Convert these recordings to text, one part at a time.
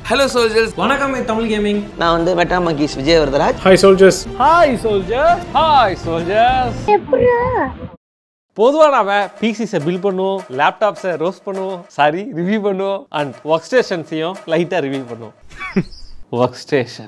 Hello soldiers வணக்கம் இது Tamil gaming நான் வந்து meta monkeys Vijay Varadaraj hi soldiers hi soldier hi soldiers பொதுவாக நாம பிசிஸை பில் பண்ணுவோம் லேப்டாப்ஸை ரோஸ்ட் பண்ணுவோம் சாரி ரிவ்யூ பண்ணுவோம் அண்ட் ஒர்க் ஸ்டேஷன்ஸையும் லைட்டாக ரிவ்யூ பண்ணுவோம் ஒர்க் ஸ்டேஷன்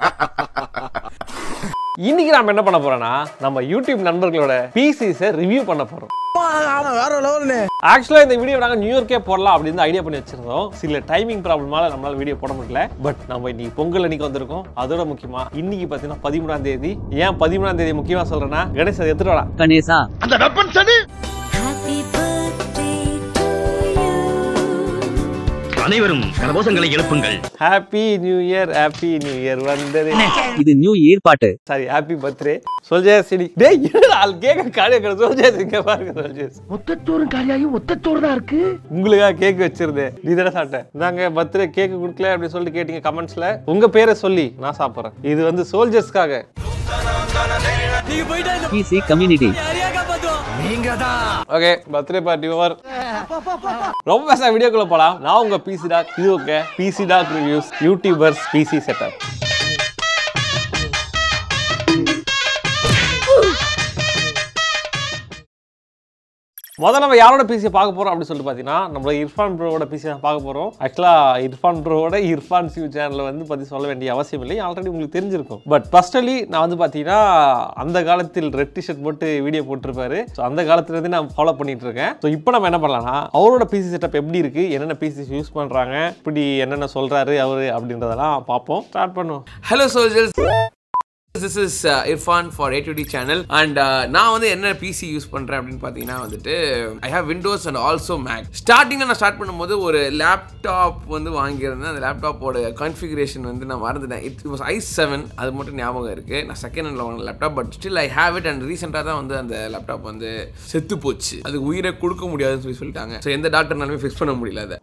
இன்னைக்கு நாம என்ன பண்ண போறோம்னா நம்ம யூடியூப் நண்பர்களோட பிசிஸை ரிவ்யூ பண்ண போறோம் ஆக்சுவலாக இந்த வீடியோ நாங்கள் நியூ இயர்க்கே போடலாம் அப்படின்னு ஐடியா பண்ணி வச்சிருந்தோம் சில டைமிங் ப்ராப்ளமால நம்மளால வீடியோ போட முடியல பட் நம்ம இன்னைக்கு பொங்கல் அன்னைக்கு வந்திருக்கோம் அதோட முக்கியமா இன்னைக்கு பார்த்தீங்கன்னா பதிமூணாம் தேதி ஏன் பதிமூணாம் தேதி முக்கியமா சொல்றேன்னா கணேஷ் அதை எடுத்துட்டு வாடா Ganesha Happy birthday to you. அனைவரும் கரகோஷங்களை எழுப்புங்கள் happy new year happy new year வந்தது இது நியூ இயர் பாட்டு சாரி ஹாப்பி பர்த்டே சொல்ஜர் சிடி டேய் என்னடா ஆள் கேக்க காலியா சொல்ஜர் இங்க பாருங்க சொல்ஜர் ஒத்தச்சோறும் காலியாகி ஒத்தச்சோறு தான் இருக்கு உங்களுக்காக கேக் வச்சிருந்தேன் நீ தானே சாப்பிட்ட இந்தாங்க பர்த்டே கேக் கொடுக்கல அப்படின்னு சொல்லிட்டு கேட்டீங்க கமெண்ட்ஸ்ல உங்க பேரை சொல்லி நான் சாப்பிட்றேன் இது வந்து சோல்ஜர்ஸ்க்காக PC community okay birthday party over ரொம்ப பேச வீடியோக்குள்ள போலாம் நான் உங்க பிசி டாக் இது okay PC talk reviews YouTubers PC setup முதல்ல நம்ம யாரோட பிசியை பார்க்க போறோம் அப்படின்னு சொல்லிட்டு பார்த்தீங்கன்னா நம்ம இர்ஃபான் ப்ரோவோட பிசி தான் பார்க்க போறோம் ஆக்சுவலாக இர்ஃபான் ப்ரோவோட இர்ஃபான் சிவ் சேனலில் வந்து பற்றி சொல்ல வேண்டிய அவசியம் இல்லை ஆல்ரெடி உங்களுக்கு தெரிஞ்சிருக்கும் பட் ஃபர்ஸ்டலி நான் வந்து பார்த்தீங்கன்னா அந்த காலத்தில் ரெட் டிஷர்ட் போட்டு வீடியோ போட்டிருப்பாரு ஸோ அந்த காலத்துலேருந்து நான் ஃபாலோ பண்ணிட்டு இருக்கேன் ஸோ இப்போ நம்ம என்ன பண்ணலாம்னா அவரோட பிசி செட்டப் எப்படி இருக்கு என்னென்ன பிசி யூஸ் பண்ணுறாங்க இப்படி என்னென்ன சொல்றாரு அவரு அப்படின்றதெல்லாம் பார்ப்போம் ஸ்டார்ட் பண்ணுவோம் hello soldiers this is Irfan for A T channel and நான் வந்து என்ன பிசி யூஸ் பண்ணுறேன் அப்படின்னு பார்த்தீங்கன்னா வந்துட்டு I have Windows and also Mac ஸ்டார்டிங்கில் நான் ஸ்டார்ட் பண்ணும்போது ஒரு லேப்டாப் வந்து வாங்கியிருந்தேன் அந்த லேப்டாப்போட கான்ஃபிகரேஷன் வந்து நான் மறந்துட்டேன் இட் வாஸ் ஐ செவன் அது மட்டும் ஞாபகம் இருக்குது நான் செகண்ட் ஹேண்டில் வாங்கின laptop but still I have it and ரீசெண்டாக தான் வந்து அந்த லேப்டாப் வந்து செத்து போச்சு அது உயிரை கொடுக்க முடியாதுன்னு சொல்லி சொல்லிட்டாங்க ஸோ எந்த டாக்டர்னாலுமே ஃபிக்ஸ் பண்ண முடியல அதை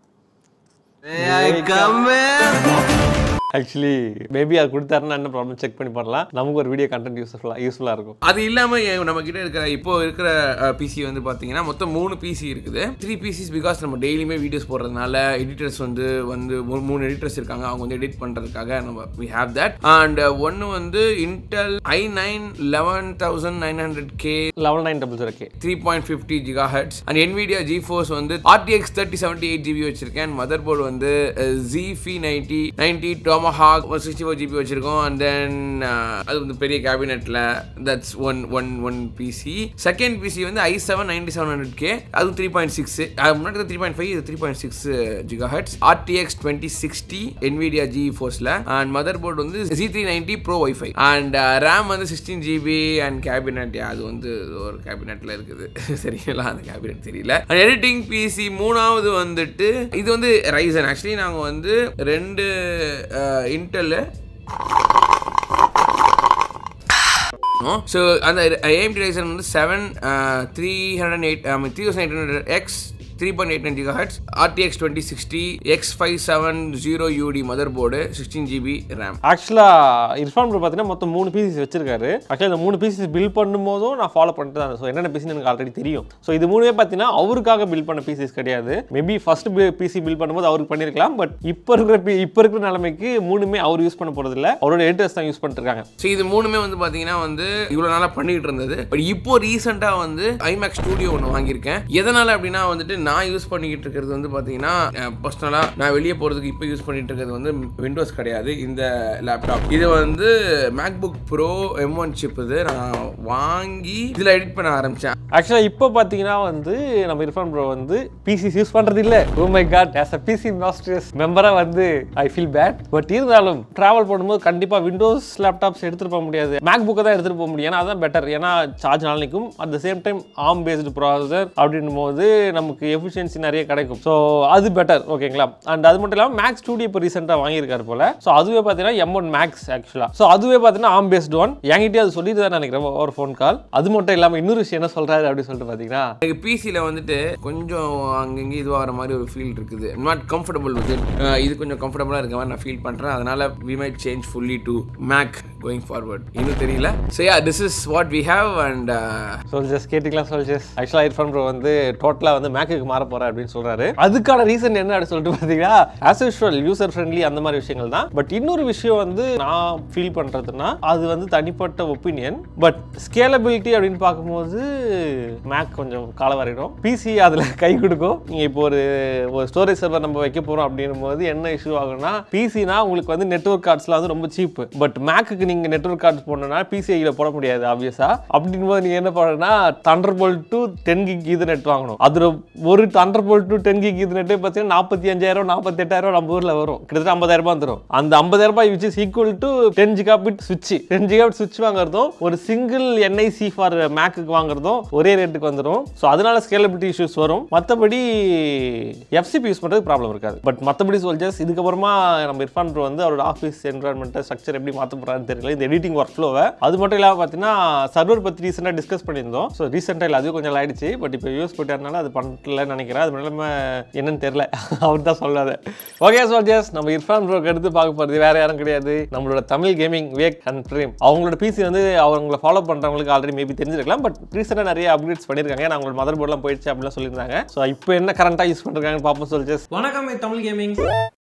ஆக்சுவலி மேபி அது கொடுத்தாருன்னா என்ன ப்ராப்ளம் செக் பண்ணி பண்ணலாம் நமக்கு ஒரு வீடியோ கண்டென்ட் யூஸ்ஃபுல்லாக யூஸ்ஃபுல்லாக இருக்கும் அது இல்லாம எ- நம்ம கிட்ட இருக்கிற இப்போ இருக்கிற பிசி வந்து பாத்தீங்கன்னா மொத்தம் மூணு பிசி இருக்குது த்ரீ பிசிஸ் பிகாஸ் நம்ம டெய்லியுமே வீடியோஸ் போடுறதுனால எடிட்டர்ஸ் வந்து வந்து மூ- மூணு எடிட்டர்ஸ் இருக்காங்க அவங்க வந்து எடிட் பண்றதுக்காக நம்ம வி ஹேவ் தட் அண்ட் ஒன்னு வந்து Intel i nine eleven thousand nine hundred K level nine double zero K three point fifty giga hertz and NVIDIA GeForce வந்து RTX thirty seventy eight GB வச்சிருக்கேன் motherboard வந்து ஜிஃபி ninety ninety tomahawk sixty four GB வச்சிருக்கோம் and then அது வந்து பெரிய கேபினெட்டில் that's one one one PC second PC வந்து i seven ninety seven hundred K அது த்ரீ பாயிண்ட் சிக்ஸ் அது முன்னாடி த்ரீ பாயிண்ட் ஃபைவ் இது three point six giga hertz RTX twenty sixty NVIDIA GeForceல அண்ட் மதர் போர்டு வந்து G three ninety pro wifi and RAM வந்து sixteen GB and cabinet அது வந்து ஒரு கேபினெட்ல இருக்குது சரிங்களா அந்த கேபினெட் தெரியல எடிட்டிங் பிசி மூணாவது வந்துட்டு இது வந்து ரைசன் ஆக்சுவலி நாங்கள் வந்து ரெண்டு இன்டெல் ஸோ அந்த ஏஎம்டி ரைசன் வந்து seven three hundred eight three thousand eight hundred X three point eight nine giga hertz RTX twenty sixty X five seven zero UD motherboard sixteen GB RAM ஆக்சுவலாக Irfan bro பார்த்தீங்கன்னா மொத்தம் மூணு pieces வச்சிருக்காரு ஆக்சுவலாக இந்த மூணு pieces bill பண்ணும்போதும் நான் ஃபாலோ பண்ணிட்டு தான் ஸோ என்னென்ன பீஸ் எனக்கு ஆல்ரெடி தெரியும் ஸோ இது மூணுமே பார்த்தீங்கன்னா அவருக்காக பில் பண்ண பீசஸ் கிடையாது மேபி ஃபர்ஸ்ட் பிசி பில் பண்ணும்போது அவருக்கு பண்ணியிருக்கலாம் பட் இப்போ இருக்கிற பி- இப்போ இருக்கிற நிலைமைக்கு மூணுமே அவர் யூஸ் பண்ண போகிறது இல்லை அவரோட எடிட்டர்ஸ் தான் யூஸ் பண்ணிட்டு இருக்காங்க ஸோ இது மூணுமே வந்து பார்த்தீங்கன்னா வந்து இவ்வளோ நாளாக பண்ணிட்டு இருந்தது பட் இப்போ ரீசெண்டாக வந்து ஐமேக் ஸ்டூடியோ ஒன்று வாங்கியிருக்கேன் எதனால் அப்படின்னா வந்துட்டு நான் யூஸ் பண்ணிக்கிட்டு இருக்கிறது வந்து பார்த்தீங்கன்னா பர்சனலாக நான் வெளியே போகிறதுக்கு இப்போ யூஸ் பண்ணிட்டு இருக்கிறது வந்து விண்டோஸ் கிடையாது இந்த லேப்டாப் இது வந்து MacBook Pro M one chip இது நான் வாங்கி இதில் எடிட் பண்ண ஆரம்பித்தேன் ஆக்சுவலாக இப்போ பார்த்தீங்கன்னா வந்து நம்ம இர்ஃபான் ப்ரோ வந்து பிசிஸ் யூஸ் பண்ணுறது இல்லை oh my god as a PC masters மெம்பராக வந்து ஐ ஃபீல் பேட் பட் இருந்தாலும் ட்ராவல் பண்ணும்போது கண்டிப்பாக விண்டோஸ் லேப்டாப்ஸ் எடுத்துகிட்டு போக முடியாது மேக் புக்கை தான் எடுத்துகிட்டு போக முடியும் ஏன்னா அதான் பெட்டர் ஏன்னா சார்ஜ் நாளைக்கும் at the same time ARM based processor அப்படின்னும் போது நமக்கு எஃபிஷியன்சி நிறைய கிடைக்கும் ஸோ அது பெட்டர் ஓகேங்களா அண்ட் அது மட்டும் இல்லாமல் மேக்ஸ் ஸ்டூடியோ இப்போ ரீசெண்டாக வாங்கியிருக்காரு போல ஸோ அதுவே பார்த்தீங்கன்னா எம் ஒன் மேக்ஸ் ஆக்சுவலாக ஸோ அதுவே பார்த்தீங்கன்னா ஆம் பேஸ்டு ஒன் என்கிட்டயே அது சொல்லிட்டு தான் நினைக்கிறேன் ஒரு ஃபோன் கால் அது மட்டும் இல்லாமல் இன்னொரு விஷயம் என்ன சொல்றாரு அப்படின்னு சொல்லிட்டு பார்த்தீங்கன்னா எனக்கு பிசியில் வந்துட்டு கொஞ்சம் அங்கங்கே இதுவாகிற மாதிரி ஒரு ஃபீல் இருக்குது நாட் கம்ஃபர்டபுள் வித் இது கொஞ்சம் கம்ஃபர்டபுளாக இருக்க மாதிரி நான் ஃபீல் பண்ணுறேன் அதனால we might change fully to Mac going forward இன்னும் தெரியல so yeah this is what we have and soldiers கேட்டுக்கலாம் சோல்ஜர்ஸ் ஆக்சுவலாக இர்ஃபான் ப்ரோ வந்து டோட்டலாக வந்து மேக்குக்கு மாற போகிறேன் அப்படின்னு சொல்கிறாரு அதுக்கான ரீசன் என்ன அப்படின்னு சொல்லிட்டு பார்த்தீங்கன்னா ஆஸ் யூஷுவல் யூசர் ஃப்ரெண்ட்லி அந்த மாதிரி விஷயங்கள் தான் பட் இன்னொரு விஷயம் வந்து நான் ஃபீல் பண்ணுறதுன்னா அது வந்து தனிப்பட்ட ஒப்பீனியன் பட் ஸ்கேலபிலிட்டி அப்படின்னு பார்க்கும்போது மேக் கொஞ்சம் காலவரையிடும் பிசி அதில் கை கொடுக்கும் நீங்கள் இப்போ ஒரு ஒரு ஸ்டோரேஜ் சர்வர் நம்ம வைக்க போகிறோம் அப்படின்னும் போது என்ன இஷ்யூ ஆகும்னா பிசினா உங்களுக்கு வந்து நெட்ஒர்க் கார்ட்ஸ்லாம் வந்து ரொம்ப சீப்பு பட் மேக்குக்கு நீங்கள் நெட்ஒர்க் கார்ட்ஸ் போடணும்னா பிசிஐயில் போட முடியாது ஆப்வியஸா அப்படின் போது நீங்கள் என்ன பண்ணணும்னா Thunderbolt to ten gig இது நெட் வாங்கணும் அதில் ஒரு Thunderbolt to ten gig இது நெட்டு பார்த்தீங்கன்னா நாற்பத்தி அஞ்சாயிரம் நாற்பத்தி எட்டாயிரம் நம்ம ஊரில் வரும் கிட்டத்தட்ட ஐம்பதாயிரம் ரூபாய் வந்துடும் அந்த ஐம்பதாயிரம் ரூபாய் which is equal to ten gigabit சுவிட்ச் டென் ஜிகாபிட் சுவிட்ச் வாங்குறதும் ஒரு சிங்கிள் என்ஐசி ஃபார் மேக்குக்கு வாங்குறதும் ஒரே ரேட்டுக்கு வந்துடும் ஸோ அதனால ஸ்கேலபிலிட்டி இஷ்யூஸ் வரும் மற்றபடி எஃப்சிபி யூஸ் பண்ணுறது ப்ராப்ளம் இருக்காது பட் மற்றபடி சோல்ஜர்ஸ் இதுக்கப்புறமா நம்ம இர்ஃபான் ப்ரோ வந்து அவரோட ஆஃபீஸ் என்வரான்மெண்ட்டை ஸ்ட்ரக்சர் எப்படி மாற்ற போகிறான்னு தெரியல இந்த எடிட்டிங் ஒர்க் ஃப்ளோவை அது மட்டும் இல்லாமல் பார்த்தீங்கன்னா சர்வர் பற்றி ரீசெண்டாக டிஸ்கஸ் பண்ணியிருந்தோம் ஸோ ரீசெண்டாக இல்லை அதுவும் கொஞ்சம் ஆயிடுச்சு பட் இப்போ யூஸ் போயிட்டதுனால அது பண்ணலன்னு நினைக்கிறேன் அது மட்டும் இல்லாமல் என்னன்னு தெரியல அவர் தான் சொல்லாத ஓகே சோல்ஜர்ஸ் நம்ம இர்ஃபான் ப்ரோக்கு எடுத்து பார்க்க போகிறது வேற யாரும் கிடையாது நம்மளோட தமிழ் கேமிங் வேக் அண்ட் பிரேம் அவங்களோட பிசி வந்து அவங்கள ஃபாலோ பண்ணுறவங்களுக்கு ஆல்ரெடி மேபி தெரிஞ்சிருக்கலாம் பட் ரீசெண்டாக நிறைய அப்டேட்ஸ் பண்ணியிருக்காங்க ஏன்னா அவங்களோட மதர் போர்ட்லாம் போயிடுச்சு அப்படிலாம் சொல்லியிருந்தாங்க ஸோ இப்போ என்ன கரண்ட்டாக யூஸ் பண்ணுறாங்கன்னு பார்ப்போம் சோல்ஜர்ஸ் வணக்கம் இது தமிழ் கேமிங்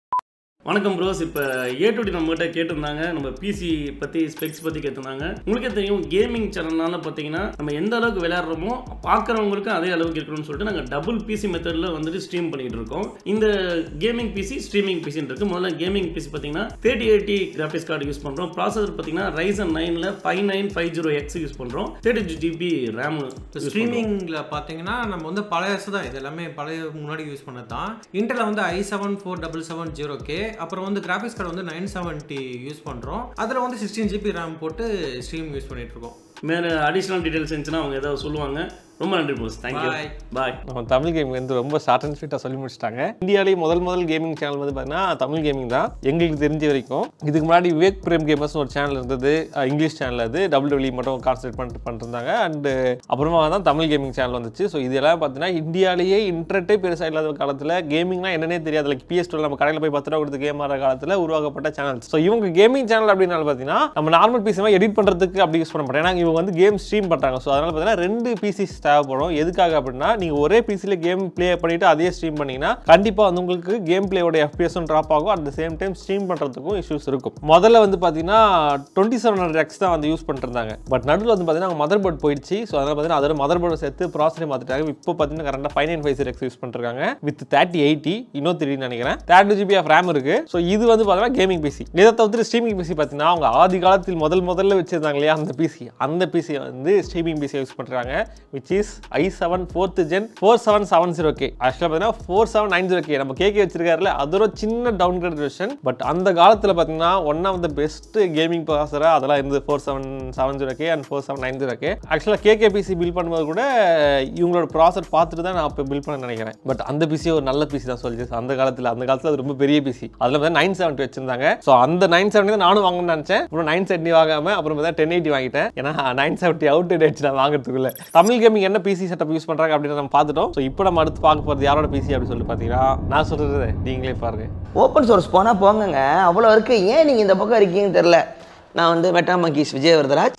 வணக்கம் ப்ரோஸ் இப்போ ஏ டு டி நம்மகிட்ட கேட்டிருந்தாங்க நம்ம பிசி பற்றி ஸ்பெக்ஸ் பற்றி கேட்டிருந்தாங்க உங்களுக்கே தெரியும் கேமிங் சேனல்னால பார்த்தீங்கன்னா நம்ம எந்த அளவுக்கு விளையாடுறோமோ பார்க்குறவங்களுக்கு அதே அளவுக்கு இருக்கணும்னு சொல்லிட்டு நாங்கள் டபுள் பிசி மெத்தடில் வந்துட்டு ஸ்ட்ரீம் பண்ணிட்டு இருக்கோம் இந்த கேமிங் பிசி ஸ்ட்ரீமிங் பிசின்னு இருக்கு முதல்ல கேமிங் பிசி பார்த்தீங்கன்னா thirty eighty graphics card use பண்ணுறோம் ப்ராசஸர் பார்த்தீங்கன்னா ரைசன் நைனில் five nine five zero X use பண்ணுறோம் தேர்ட்டி ஜிபி ரேம் ஸ்ட்ரீமிங்கில் பார்த்தீங்கன்னா நம்ம வந்து பழையசு தான் இது எல்லாமே பழைய முன்னாடி யூஸ் பண்ணது தான் இன்டெலில் வந்து i seven four double seven zero K அப்புறம் வந்து கிராஃபிக்ஸ் கார்டு வந்து நைன் செவன்ட்டி யூஸ் பண்ணுறோம் அதில் வந்து சிக்ஸ்டீன் ஜிபி ரேம் போட்டு ஸ்ட்ரீம் யூஸ் பண்ணிட்டு இருக்கோம் மேலே அடிஷ்னல் டீடைல்ஸ் இருந்துச்சுன்னா அவங்க ஏதாவது சொல்லுவாங்க ரொம்ப நன்றி ப்ரோஸ் தேங்க்யூ Bye. பாய் நம்ம தமிழ் கேமிங் வந்து ரொம்ப ஷார்ட் அண்ட் ஸ்வீட்டாக சொல்லி முடிச்சிட்டாங்க இந்தியாவிலேயே முதல் முதல் கேமிங் சேனல் வந்து பார்த்தீங்கன்னா தமிழ் கேமிங் தான் எங்களுக்கு தெரிஞ்ச வரைக்கும் இதுக்கு முன்னாடி விவேக் பிரேம் கேமர்ஸ் ஒரு சேனல் இருந்தது அஹ் இங்கிலீஷ் சேனல் அது டபுள் டபிள்யூ மட்டும் கான்சன்ட்ரேட் பண்ணிட்டு பண்ணிருந்தாங்க அண்டு அப்புறமா தான் தமிழ் கேமிங் சேனல் வந்துச்சு ஸோ இதெல்லாம் பார்த்தீங்கன்னா இந்தியாவிலேயே இன்டர்நெட்டே பெருசாக இல்லாத காலத்தில் கேமிங்னா என்னன்னே தெரியாது லைக் பிஎஸ் நம்ம கடையில் போய் பத்து ரூபா கொடுத்து கேம் ஆடுற காலத்தில் உருவாக்கப்பட்ட சேனல் ஸோ இவங்க கேமிங் சேனல் அப்படின்னால பார்த்தீங்கன்னா நம்ம நார்மல் பிசி எடிட் பண்ணுறதுக்கு அப்படி யூஸ் பண்ண மாட்டோம் ஏன்னா இவங்க வந்து கேம் ஸ்ட்ரீம் பண்ணுறாங்க ஸோ அதனால பார்த்தீங்கன்னா ரெண்டு பிசிஸ் தேவைப்படும் எதுக்காக அப்படின்னா நீங்கள் ஒரே பிசியில் கேம் ப்ளே பண்ணிட்டு அதே ஸ்ட்ரீம் பண்ணீங்கன்னா கண்டிப்பாக வந்து உங்களுக்கு கேம் பிளேயோட எஃபிஎஸும் ட்ராப் ஆகும் at the same time stream பண்ணுறதுக்கும் இஷ்யூஸ் இருக்கும் முதல்ல வந்து பார்த்தீங்கன்னா டுவெண்ட்டி செவன் ஹண்ட்ரட் எக்ஸ் தான் வந்து யூஸ் பண்ணிருந்தாங்க பட் நடுவில் வந்து பார்த்தீங்கன்னா மதர் போர்ட் போயிடுச்சு ஸோ அதனால் பார்த்தீங்கன்னா அதோட மதர் போர்டை சேர்த்து ப்ராசஸே மாற்றிட்டாங்க இப்போ பார்த்தீங்கன்னா கரெக்டாக five nine five zero X use பண்ணிருக்காங்க வித் தேர்ட்டி எயிட்டி இன்னும் தெரியும் நினைக்கிறேன் தேர்ட்டி ஜிபி ஆஃப் ரேம் இருக்கு ஸோ இது வந்து பார்த்தீங்கன்னா கேமிங் பிசி இதை தவிர்த்து ஸ்ட்ரீமிங் பிசி பார்த்தீங்கன்னா அவங்க ஆதி காலத்தில் முதல் முதல்ல வச்சிருந்தாங்க இல்லையா அந்த பிசி அந்த பிசி வந்து ஸ்ட்ரீமிங் பிசி யூஸ் பண்ணுறாங்க which is i seven fourth gen four seven seven zero K ஆக்சுவலாக பார்த்தீங்கன்னா four seven nine zero K நம்ம கேகே வச்சிருக்காருல அது ஒரு சின்ன டவுன் கிரேட் வெர்ஷன் பட் அந்த காலத்தில் பார்த்தீங்கன்னா one of the best gaming ப்ராசராக அதெல்லாம் இருந்தது four seven seven zero K and four seven nine zero K ஆக்சுவலாக கேகே பிசி பில் பண்ணும்போது கூட இவங்களோட ப்ராசர் பார்த்துட்டு தான் நான் இப்போ பில் பண்ண நினைக்கிறேன் பட் அந்த பிசி ஒரு நல்ல பிசி தான் சொல்லிச்சு அந்த காலத்தில் அந்த காலத்தில் அது ரொம்ப பெரிய பிசி அதில் வந்து நைன் செவன்ட்டி வச்சிருந்தாங்க ஸோ அந்த நைன் செவன்ட்டி தான் நானும் வாங்கணும்னு நினச்சேன் அப்புறம் நைன் செவன்ட்டி வாங்காம அப்புறம் பார்த்தா டென் எயிட்டி வாங்கிட்டேன் ஏன்னா நைன் செவன்ட்டி அவுட் ஆயிடுச்சு நான் வாங்குறதுக்குள்ள தமிழ் கேமிங் என்ன பிசி செட்டப் யூஸ் பண்ணுறாங்க அப்படின்னு நம்ம பார்த்துட்டோம் ஸோ இப்போ நம்ம அடுத்து பார்க்க போகிறது யாரோட பிசி அப்படின்னு சொல்லி பார்த்தீங்கன்னா நான் சொல்கிறது நீங்களே பாருங்க ஓப்பன் சோர்ஸ் போனால் போங்கங்க அவ்வளோ இருக்கு ஏன் நீங்கள் இந்த பக்கம் இருக்கீங்கன்னு தெரில நான் வந்து மெட்டாமங்கீஸ் விஜயவர்தராஜ்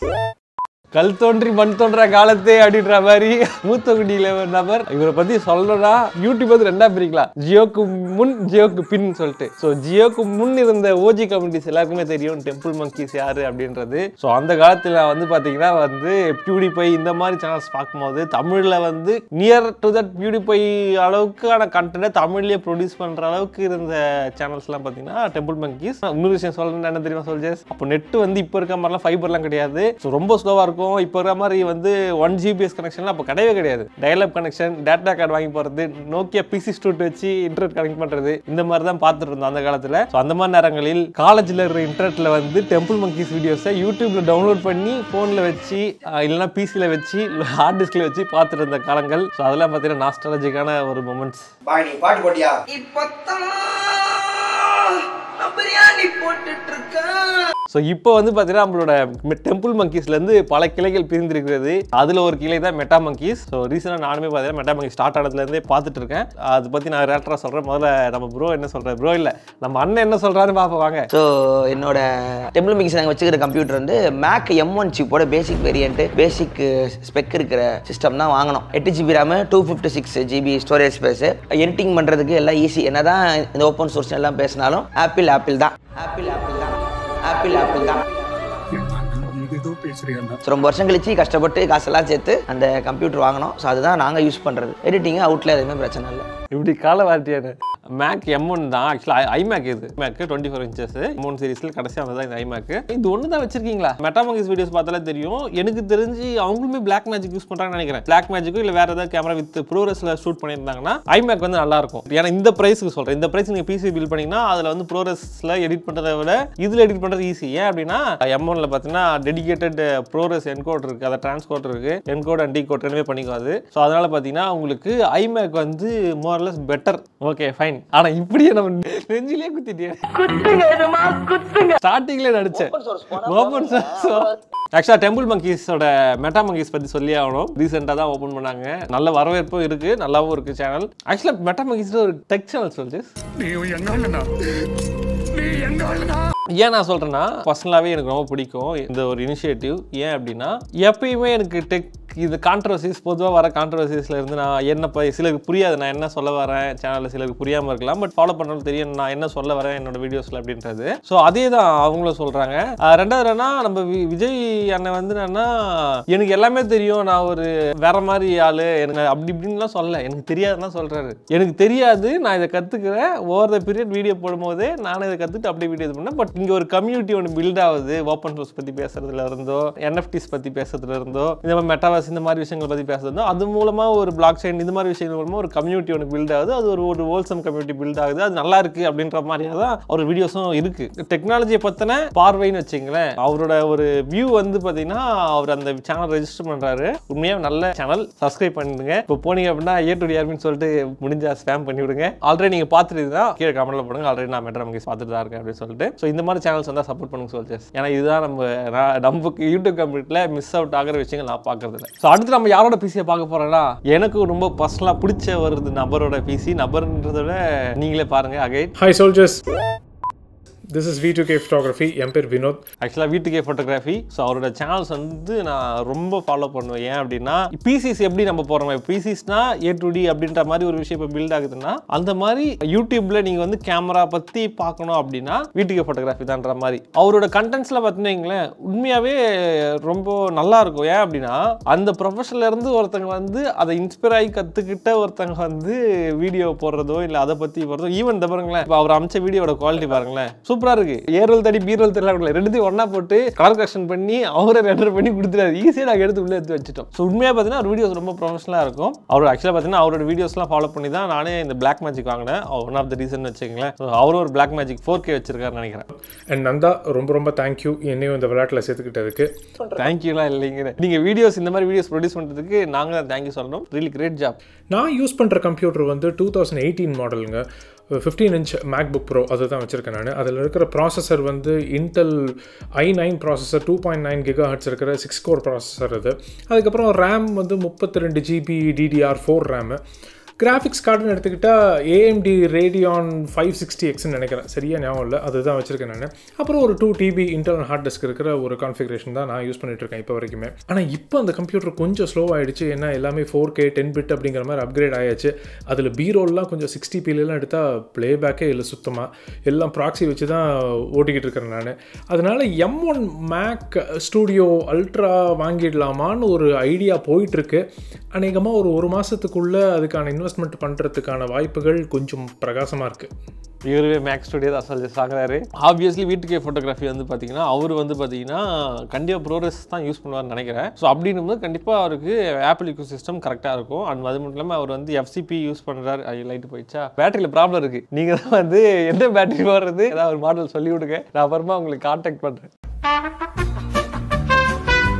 கல் தோன்றி மண் தோன்ற காலத்தே அப்படின்ற மாதிரி மூத்த குடியில ஒரு நபர் இவரை பத்தி சொல்லணும்னா யூடியூப் வந்து ரெண்டா பிரிக்கலாம் ஜியோக்கு முன் ஜியோக்கு பின் சொல்லிட்டு ஸோ ஜியோக்கு முன் இருந்த ஓஜி கம்யூனிட்டிஸ் எல்லாருக்குமே தெரியும் டெம்பிள் மங்கீஸ் யாரு அப்படின்றது ஸோ அந்த காலத்துல வந்து பாத்தீங்கன்னா வந்து பியூடிபை இந்த மாதிரி சேனல்ஸ் பார்க்கும்போது தமிழ்ல வந்து நியர் டு தட் பியூடிபை அளவுக்கான கண்டென்ட்டை தமிழ்லயே ப்ரொடியூஸ் பண்ற அளவுக்கு இருந்த சேனல்ஸ்லாம் பாத்தீங்கன்னா டெம்பிள் மங்கீஸ் இன்னொரு விஷயம் சொல்லணும்னா என்ன தெரியுமா சொல்ஜஸ் அப்போ நெட் வந்து இப்போ இருக்க மாதிரிலாம் ஃபைபர்லாம் கிடையாது ஸோ ரொம்ப ஸ்லோவாக இருக்கும் இப்போ இருக்கிற மாதிரி வந்து ஒன் ஜிபிஎஸ் கனெக்ஷன்லாம் அப்போ கிடையவே கிடையாது டயலப் கனெக்ஷன் டேட்டா கார்டு வாங்கி போகிறது நோக்கியா பிசி ஸ்டூட் வச்சு இன்டர்நெட் கனெக்ட் பண்ணுறது இந்த மாதிரி தான் பார்த்துட்டு இருந்தோம் அந்த காலத்தில் ஸோ அந்த மாதிரி நேரங்களில் காலேஜில் இருக்கிற இன்டர்நெட்டில் வந்து டெம்பிள் மங்கீஸ் வீடியோஸை யூடியூப்ல டவுன்லோட் பண்ணி ஃபோனில் வச்சு அஹ், இல்லைன்னா பிசியில் வச்சு ஹார்ட் டிஸ்கில் வச்சு பார்த்துட்டு இருந்த காலங்கள் ஸோ அதெல்லாம் பார்த்தீங்கன்னா நாஸ்டாலஜிக்கான ஒரு மூமெண்ட்ஸ் பாய் நீ பாட்டு போட்டியா ஸோ இப்போ வந்து பார்த்தீங்கன்னா நம்மளோட டெம்பிள் மங்கீஸ்லேருந்து பல கிளைகள் பிரிந்திருக்கிறது அதில் ஒரு கிளை தான் மெட்டா மங்கீஸ் ஸோ ரீசெண்டாக நானுமே பார்த்தீங்கன்னா மெட்டா மங்கி ஸ்டார்ட் ஆனதுலேருந்தே பார்த்துட்டு இருக்கேன் அதை பற்றி நான் ரேட்டராக சொல்கிறேன் முதல்ல நம்ம ப்ரோ என்ன சொல்கிறேன் ப்ரோ இல்லை நம்ம அண்ணன் என்ன சொல்கிறாருன்னு பார்ப்போம் வாங்க ஸோ என்னோட டெம்பிள் மிக்ஸ் நாங்கள் வச்சுக்கிற கம்ப்யூட்டர் வந்து மேக் எம் ஒன் சிப்போட பேசிக் வேரியன்ட்டு பேசிக் ஸ்பெக் இருக்கிற சிஸ்டம் தான் வாங்கினோம் எட்டு GB RAM two fifty six GB storage space editing பண்ணுறதுக்கு எல்லாம் ஈஸி என்ன தான் இந்த ஓப்பன் சோர்ஸ் எல்லாம் பேசினாலும் ஆப்பிள் ஆப்பிள் தான் ஆப்பிள் ஆப்பிள் தான் ஆப்பிள் ஆப்பிள் தான் So, ரொம்ப வருஷம் கழிச்சு கஷ்டப்பட்டு காசெல்லாம் சேர்த்து அந்த கம்ப்யூட்டர் வாங்கினோம் ஸோ அதுதான் நாங்கள் யூஸ் பண்ணுறது எடிட்டிங் அவுட்டில் எதுவுமே பிரச்சனை இல்லை இப்படி கால வார்த்தையான மேக் எம் ஒன் தான் ஆக்சுவலாக ஐமேக் இது மேக் டுவெண்ட்டி ஃபோர் இன்ச்சஸ் மூணு சீரிஸில் கடைசியாக வந்தது இந்த ஐமேக் இது ஒன்று தான் வச்சிருக்கீங்களா மெட்டாமங்கிஸ் வீடியோஸ் பார்த்தாலே தெரியும் எனக்கு தெரிஞ்சு அவங்களுமே பிளாக் மேஜிக் யூஸ் பண்ணுறாங்கன்னு நினைக்கிறேன் பிளாக் மேஜிக்கும் இல்லை வேற ஏதாவது கேமரா வித் ப்ரோரஸில் ஷூட் பண்ணியிருந்தாங்கன்னா ஐமேக் வந்து நல்லா இருக்கும் ஏன்னா இந்த ப்ரைஸுக்கு சொல்கிறேன் இந்த ப்ரைஸ் நீங்கள் பிசி பில் பண்ணீங்கன்னா அதில் வந்து ப்ரோரஸில் எடிட் பண்ணுறதை விட இதில் எடிட் பண்ணுறது ஈஸி ஏன் அப்படின்னா எம் ஒன்ல பார்த்தீங்கன்னா டெடிகேட்டட் ப்ரோரஸ் என்கோட் இருக்குது அதை டிரான்ஸ்கோட் இருக்குது என்கோட் அண்ட் டிகோட் ரெண்டுமே பண்ணிக்காது ஸோ அதனால் பார்த்தீங்கன்னா உங்களுக்கு ஐமேக் வந்து மோர்லெஸ் பெட்டர் ஓகே ஃபைன் ஆனால் இப்படியே நம்ம நெஞ்சிலே குத்திட்டேன் ஸ்டார்டிங்ல நடிச்சேன் ஓப்பன் ஆக்சுவலாக டெம்பிள் மங்கீஸோட மெட்டா மங்கீஸ் பற்றி சொல்லி ஆகணும் ரீசெண்டாக தான் ஓப்பன் பண்ணாங்க நல்ல வரவேற்பும் இருக்கு நல்லாவும் இருக்கு சேனல் ஆக்சுவலாக மெட்டா மங்கீஸ் ஒரு டெக் சேனல் சொல்லுது ஏன் நான் சொல்கிறேன்னா பர்சனலாகவே எனக்கு ரொம்ப பிடிக்கும் இந்த ஒரு இனிஷியேட்டிவ் ஏன் அப்படின்னா எப்பயுமே எனக்கு டெக் இது கான்ட்ரவர்சிஸ் பொதுவாக வர கான்ட்ரவர்சிஸில் இருந்து நான் என்ன இப்போ சிலருக்கு புரியாது நான் என்ன சொல்ல வரேன் சேனலில் சிலருக்கு புரியாமல் இருக்கலாம் பட் ஃபாலோ பண்ணுறது தெரியும் நான் என்ன சொல்ல வரேன் என்னோட வீடியோஸில் அப்படின்றது ஸோ அதே தான் அவங்களும் சொல்கிறாங்க ரெண்டாவது என்னன்னா நம்ம வி- விஜய் அண்ணன் வந்து என்னன்னா எனக்கு எல்லாமே தெரியும் நான் ஒரு வேற மாதிரி ஆளு எனக்கு அப்படி இப்படின்லாம் சொல்ல எனக்கு தெரியாதுன்னா சொல்றாரு எனக்கு தெரியாது நான் இதை கத்துக்கிறேன் ஓவர் த பீரியட் வீடியோ போடும்போதே நானும் இதை கத்துட்டு அப்படியே வீடியோ இது பண்ணேன் பட் இங்க ஒரு கம்யூனிட்டி ஒன்று பில்ட் ஆகுது ஓப்பன் சோர்ஸ் பத்தி பேசுறதுல இருந்தோ என்எஃப்டிஸ் பத்தி பேசுறதுல இருந்தோ இந்த மாதிரி மெட்டாவாஸ் இந்த மாதிரி விஷயங்கள் பத்தி பேசுறது இருந்தோ அது மூலமா ஒரு பிளாக் செயின் இந்த மாதிரி விஷயங்கள் மூலமா ஒரு கம்யூனிட்டி ஒன்று பில்ட் ஆகுது அது ஒரு ஒரு ஹோல்சம் கம்யூனிட்டி பில்ட் ஆகுது அது நல்லா இருக்கு அப்படின்ற மாதிரியா தான் அவர் வீடியோஸும் இருக்கு டெக்னாலஜியை பத்தின பார்வைன்னு வச்சுங்களேன் அவரோட ஒரு வியூ வந்து பாத்தீங்கன்னா அவர் அந்த சேனல் ரெஜிஸ்டர் பண்றாரு உண்மையா நல்ல சேனல் சப்ஸ்கிரைப் பண்ணிடுங்க இப்போ போனீங்க அப்படின்னா ஏ டு யாருன்னு சொல்லிட்டு முடிஞ்சா ஸ்பேம் பண்ணி விடுங்க ஆல்ரெடி நீங்க பார்த்துட்டு தான் கீழே கமெண்ட்ல போடுங்க ஆல்ரெடி நான் மெட்ரா மங்கேஸ் பார்த்துட்டு தான் இருக்கேன் அப்படின்னு சொல்லிட்டு ஸோ இந்த மாதிரி சேனல்ஸ் வந்து சப்போர்ட் பண்ணுங்க சொல்லிச்சு ஏன்னா இதுதான் நம்ம நான் நமக்கு யூடியூப் கம்ப்ளீட்ல மிஸ் அவுட் ஆகிற விஷயங்கள் நான் பார்க்கறது இல்லை ஸோ அடுத்து நம்ம யாரோட பிசியை பார்க்க போறோம்னா எனக்கு ரொம்ப பர்சனலாக பிடிச்ச வருது நபரோட பிசி நபர்ன்றத விட நீங்களே பாருங்க again Hi soldiers. This is V2K Photography. என் பேர் வினோத் ஆக்சுவலாக வீட்டுக்கே ஃபோட்டோகிராஃபி ஸோ அவரோட சேனல்ஸ் வந்து நான் ரொம்ப ஃபாலோ பண்ணுவேன் ஏன் அப்படின்னா பிசிஸ் எப்படி நம்ம போகிறோம் பிசிஸ்னா ஏ டு டி அப்படின்ற மாதிரி ஒரு விஷயம் இப்போ பில்ட் ஆகுதுன்னா அந்த மாதிரி யூடியூப்ல நீங்கள் வந்து கேமரா பற்றி பார்க்கணும் அப்படின்னா வீட்டுக்கே ஃபோட்டோகிராஃபி தான்ற மாதிரி அவரோட கண்டென்ட்ஸில் பார்த்தீங்கன்னா உண்மையாகவே ரொம்ப நல்லா இருக்கும் ஏன் அப்படின்னா அந்த ப்ரொஃபஷன்ல இருந்து ஒருத்தங்க வந்து அதை இன்ஸ்பயர் ஆகி கற்றுக்கிட்ட ஒருத்தங்க வந்து வீடியோ போடுறதோ இல்லை அதை பற்றி போடுறதோ ஈவன் இந்த பாருங்களேன் இப்போ அவர் அமைச்ச வீடியோட குவாலிட்டி பாருங்களேன் சூப்பராக இருக்கு ஏரோல் தடி பீரோல் தெரியல கூட ரெண்டுத்தையும் ஒன்றா போட்டு கலர் கரெக்ஷன் பண்ணி அவரை ரெண்டர் பண்ணி கொடுத்துறாரு ஈஸியாக நாங்கள் எடுத்து உள்ளே எடுத்து வச்சுட்டோம் ஸோ உண்மையாக பார்த்தீங்கன்னா அவர் வீடியோஸ் ரொம்ப ப்ரொஃபஷனலாக இருக்கும் அவர் ஆக்சுவலாக பார்த்தீங்கன்னா அவரோட வீடியோஸ்லாம் ஃபாலோ பண்ணி தான் நானே இந்த பிளாக் மேஜிக் வாங்கினேன் ஒன் ஆஃப் த ரீசன் வச்சுக்கங்களேன் So, அவரும் ஒரு பிளாக் மேஜிக் ஃபோர் கே வச்சிருக்காருன்னு நினைக்கிறேன் அண்ட் நந்தா ரொம்ப ரொம்ப தேங்க்யூ என்னையும் இந்த விளையாட்டில் சேர்த்துக்கிட்டதுக்கு தேங்க்யூலாம் இல்லைங்க நீங்கள் வீடியோஸ் இந்த மாதிரி வீடியோஸ் ப்ரொடியூஸ் பண்ணுறதுக்கு நாங்கள் தான் தேங்க்யூ சொல்லணும் ரியலி கிரேட் ஜாப் நான் யூஸ் பண்ணுற கம்ப்யூட்டர் வந்து டூ தௌசண்ட் எயிட்டீன் மாடலுங்க ஃபிஃப்டீன் இன்ச் மேக்புக் ப்ரோ அதை தான் வச்சுருக்கேன் நான் அதில் இருக்கிற ப்ராசஸர் வந்து Intel i nine processor two point nine giga hertz இருக்கிற சிக்ஸ் கோர் ப்ராசஸர் அது அதுக்கப்புறம் ரேம் வந்து முப்பத்தி ரெண்டு GB DDR four RAM graphics கார்டுன்னு எடுத்துக்கிட்டால் ஏஎம்டி ரேடியான் ஃபைவ் சிக்ஸ்டி எக்ஸ்னு நினைக்கிறேன் சரியா ஞாபகம் இல்லை அதுதான் வச்சிருக்கேன் நான் அப்புறம் ஒரு two TB internal hard disk இருக்கிற ஒரு கான்ஃபிகரேஷன் தான் நான் யூஸ் பண்ணிட்டு இருக்கேன் இப்போ வரைக்குமே ஆனால் இப்போ அந்த கம்ப்யூட்டர் கொஞ்சம் ஸ்லோ ஆயிடுச்சு ஏன்னா எல்லாமே ஃபோர் கே டென் பிட் அப்படிங்கிற மாதிரி அப்கிரேட் ஆயாச்சு அதில் பீரோல்லாம் கொஞ்சம் சிக்ஸ்டி பிலாம் எடுத்தால் ப்ளேபேக்கே இல்லை சுத்தமாக எல்லாம் ப்ராக்ஸி வச்சு தான் ஓட்டிக்கிட்டு இருக்கிறேன் நான் அதனால் M one Mac Studio Ultra வாங்கிடலாமான்னு ஒரு ஐடியா போயிட்டுருக்கு அநேகமாக ஒரு ஒரு மாதத்துக்குள்ளே அதுக்கான இன்வெஸ்ட்மெண்ட் பண்ணுறதுக்கான வாய்ப்புகள் கொஞ்சம் பிரகாசமாக இருக்குது இவருவே மேக்ஸ் ஸ்டுடியோ தான் சஜஸ்ட் ஆகுறாரு ஆப்வியஸ்லி வீட்டுக்கே ஃபோட்டோகிராஃபி வந்து பார்த்தீங்கன்னா அவர் வந்து பார்த்தீங்கன்னா கண்டிப்பாக ப்ரோரஸ் தான் யூஸ் பண்ணுவார்னு நினைக்கிறேன் ஸோ அப்படின்னும் போது கண்டிப்பாக அவருக்கு ஆப்பிள் இக்கோ சிஸ்டம் கரெக்டாக இருக்கும் அண்ட் அது மட்டும் இல்லாமல் அவர் வந்து எஃப்சிபி யூஸ் பண்ணுறாரு அது லைட் போயிடுச்சா பேட்டரியில் ப்ராப்ளம் இருக்குது நீங்கள் தான் வந்து எந்த பேட்டரி போடுறது ஏதாவது ஒரு மாடல் சொல்லி விடுங்க நான் அப்புறமா உங்களுக்கு காண்டாக்ட் பண்ணுறேன்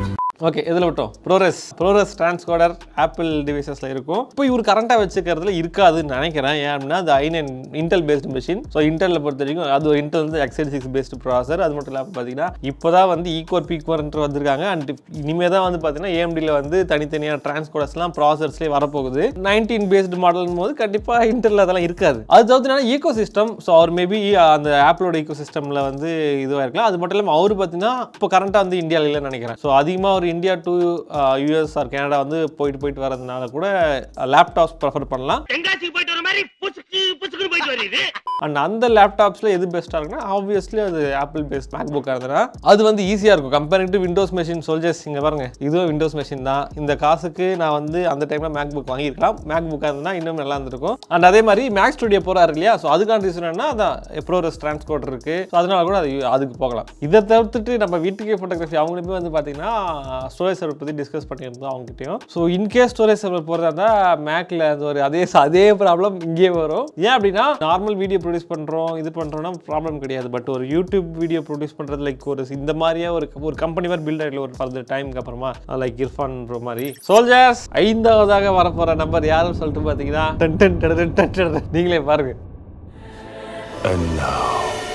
ஓகே இதில் விட்டோம் ப்ரோரஸ் ப்ரோரஸ் டிரான்ஸ்கோடர் ஆப்பிள் டிவைசஸில் இருக்கும் இப்போ இவர் கரண்ட்டாக வச்சுக்கிறதுல இருக்காதுன்னு நினைக்கிறேன் ஏன் அப்படின்னா அது i nine Intel based machine so இன்டெல்ல பொறுத்த வரைக்கும் அது ஒரு இன்டெல் வந்து எக்ஸைட் சிக்ஸ் பேஸ்டு ப்ராசர் அது மட்டும் இல்லாமல் பார்த்தீங்கன்னா இப்போ தான் வந்து ஈகோர் பீக்வர்ன்ட்டு வந்திருக்காங்க அண்ட் இனிமே தான் வந்து பார்த்தீங்கன்னா ஏஎம்டியில் வந்து தனித்தனியாக டிரான்ஸ்கோடர்ஸ்லாம் ப்ராசர்ஸ்லேயே வரப்போகுது நைன்டீன் பேஸ்டு மாடல் போது கண்டிப்பாக இன்டெல் அதெல்லாம் இருக்காது அது தவிர்த்து ஈகோ சிஸ்டம் ஸோ அவர் மேபி அந்த ஆப்பிளோட ஈகோ சிஸ்டமில் வந்து இதுவாக இருக்கலாம் அது மட்டும் இல்லாமல் அவர் பார்த்தீங்கன்னா இப்போ கரண்ட்டாக வந்து இந்தியாவில் இல்லைன்னு நினைக்கிறேன் ஸோ அதிகமாக ஒரு India to US or Canada வந்து போயிட்டு போயிட்டு வரதுனால கூட லேப்டாப்ஸ் ப்ரிஃபர் பண்ணலாம் தென்காசிக்கு போயிட்டு வர மாதிரி புசுக்கு புசுக்கு போயிட்டு வருது அண்ட் அந்த லேப்டாப்ஸில் எது பெஸ்ட்டாக இருக்குன்னா ஆப்வியஸ்லி அது ஆப்பிள் பேஸ்ட் மேக் புக்காக இருந்ததுன்னா அது வந்து ஈஸியாக இருக்கும் comparing to Windows machine soldiers இங்கே பாருங்க இதுவும் விண்டோஸ் மெஷின் தான் இந்த காசுக்கு நான் வந்து அந்த டைமில் மேக் புக் வாங்கியிருக்கலாம் மேக் புக்காக இருந்தால் இன்னும் நல்லா இருந்திருக்கும் அண்ட் அதே மாதிரி மேக் ஸ்டுடியோ போகிறாரு இல்லையா ஸோ அதுக்கான ரீசன் என்ன அதான் ப்ரோரஸ் டிரான்ஸ்போர்ட் இருக்குது ஸோ அதனால கூட அது அதுக்கு போகலாம் இதை தவிர்த்துட்டு நம்ம வீட்டுக்கே ஃபோட்டோகிராஃபி அவங்களுமே வந்து பார்த்தீங்கன்னா ஸ்டோரேஜ் சர்வர் பற்றி டிஸ்கஸ் பண்ணியிருந்தோம் அவங்ககிட்டயும் ஸோ இன்கேஸ் ஸ்டோரேஜ் சர்வர் போகிறதா இருந்தால் மேக்கில் அந்த ஒரு அதே அதே ப்ராப்ளம் இங்கே வரும் ஏன் அப்படின்னா நார்மல் வீடியோ ப்ரொடியூஸ் பண்ணுறோம் இது பண்ணுறோம்னா ப்ராப்ளம் கிடையாது பட் ஒரு யூடியூப் வீடியோ ப்ரொடியூஸ் பண்ணுறது லைக் ஒரு இந்த மாதிரியே ஒரு ஒரு கம்பெனி மாதிரி பில்ட் ஆகிடல ஒரு ஃபர்தர் டைமுக்கு அப்புறமா லைக் இர்ஃபான்ற மாதிரி சோல்ஜர்ஸ் ஐந்தாவதாக வரப்போகிற நம்பர் யாரும் சொல்லிட்டு பார்த்தீங்கன்னா டன் டன் டன் டன் டன் டன். நீங்களே பாருங்க And now,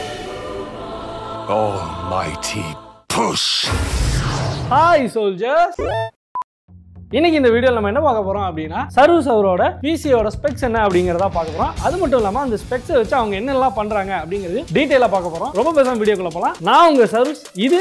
almighty push. Hi soldiers இன்னைக்கு இந்த வீடியோவில் நம்ம என்ன பார்க்க போறோம் அப்படின்னா சர்வீஸ் அவரோட பிசியோட ஸ்பெக்ஸ் என்ன அப்படிங்கிறத பார்க்க போறோம் அது மட்டும் இல்லாமல் அந்த ஸ்பெக்ஸை வச்சு அவங்க என்னெல்லாம் பண்றாங்க அப்படிங்கிறது டீட்டெயிலாக பார்க்க போறோம் ரொம்ப பேசாம வீடியோக்குள்ள போகலாம் நான் உங்க சர்வீஸ் இது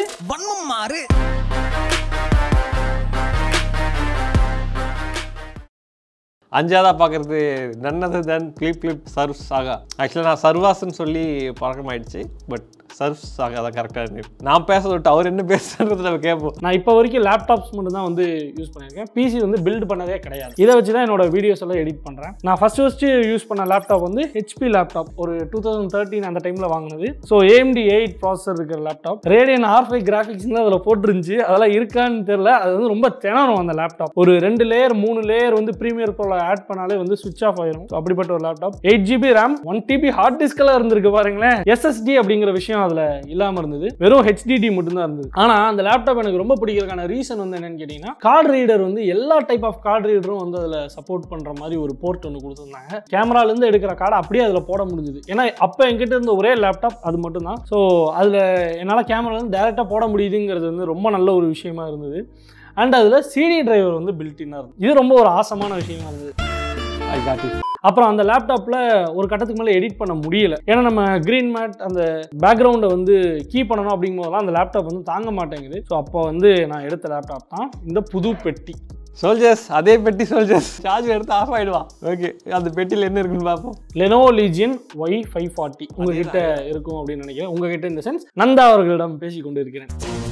அஞ்சாவதா பார்க்குறது நன்னது தென் கிளிப் கிளிப் சர்வ் சாகா ஆக்சுவலாக நான் சர்வாஸ்ன்னு சொல்லி பழக்கமாயிடுச்சு பட் சர்வ் சாகா தான் கரெக்டாக நான் பேச விட்டு அவர் என்ன பேசுறது நம்ம கேட்போம் நான் இப்போ வரைக்கும் லேப்டாப்ஸ் மட்டும் தான் வந்து யூஸ் பண்ணியிருக்கேன் பிசி வந்து பில்ட் பண்ணதே கிடையாது இதை வச்சு தான் என்னோட வீடியோஸ் எல்லாம் எடிட் பண்ணுறேன் நான் ஃபர்ஸ்ட் ஃபஸ்ட்டு யூஸ் பண்ண லேப்டாப் வந்து ஹெச்பி லேப்டாப் ஒரு டூ தௌசண்ட் தேர்ட்டின் அந்த டைமில் வாங்கினது ஸோ ஏஎம்டி எயிட் ப்ராசஸர் இருக்கிற லேப்டாப் ரேடியன் ஆர் ஃபைவ் கிராஃபிக்ஸ்னு அதில் போட்டிருந்துச்சு அதெல்லாம் இருக்கான்னு தெரியல அது வந்து ரொம்ப திணறும் அந்த லேப்டாப் ஒரு ரெண்டு லேயர் மூணு லேயர் வந்து ப்ரீமியர் ப்ரோல ஆட் பண்ணாலே வந்து சுவிச் ஆஃப் ஆயிரும் So, அப்படிப்பட்ட ஒரு laptop eight GB RAM one TB hard டிஸ்கெல்லாம் இருந்திருக்கு பாருங்களேன் எஸ்எஸ்டி அப்படிங்கிற விஷயம் அதில் இல்லாமல் இருந்தது வெறும் ஹெச்டிடி மட்டும்தான் இருந்தது ஆனால் அந்த லேப்டாப் எனக்கு ரொம்ப பிடிக்கிறதுக்கான ரீசன் வந்து என்னன்னு கேட்டிங்கன்னா கார்டு ரீடர் வந்து எல்லா டைப் ஆஃப் கார்டு ரீடரும் வந்து அதில் சப்போர்ட் பண்ணுற மாதிரி ஒரு போர்ட் ஒன்று கொடுத்துருந்தாங்க கேமராலேருந்து எடுக்கிற கார்டை அப்படியே அதில் போட முடிஞ்சுது ஏன்னா அப்போ என்கிட்ட இருந்த ஒரே லேப்டாப் அது மட்டும்தான் ஸோ அதில் என்னால் கேமராலேருந்து டேரெக்டாக போட முடியுதுங்கிறது வந்து ரொம்ப நல்ல ஒரு விஷயமா இருந்தது அண்ட் அதில் சிடி டிரைவர் வந்து பில்டின்னாக இருந்தது இது ரொம்ப ஒரு ஆசமான விஷயமா இருந்தது ஐ காட் இட் அப்புறம் அந்த லேப்டாப்பில் ஒரு கட்டத்துக்கு மேலே எடிட் பண்ண முடியல ஏன்னா நம்ம க்ரீன் மேட் அந்த பேக்ரவுண்டை வந்து கீ பண்ணணும் அப்படிங்கும்போதெல்லாம் அந்த லேப்டாப் வந்து தாங்க மாட்டேங்குது ஸோ அப்போ வந்து நான் எடுத்த லேப்டாப் தான் இந்த புது பெட்டி சோல்ஜர்ஸ் அதே பெட்டி சோல்ஜர்ஸ் சார்ஜ் எடுத்து ஆஃப் ஆயிடுவான் ஓகே அந்த பெட்டியில் என்ன இருக்குன்னு பார்ப்போம் Lenovo Legion Y five forty உங்ககிட்ட இருக்கும் அப்படின்னு நினைக்கிறேன் உங்ககிட்ட இந்த சென்ஸ் நந்தா அவர்களிடம் பேசி கொண்டு இருக்கிறேன்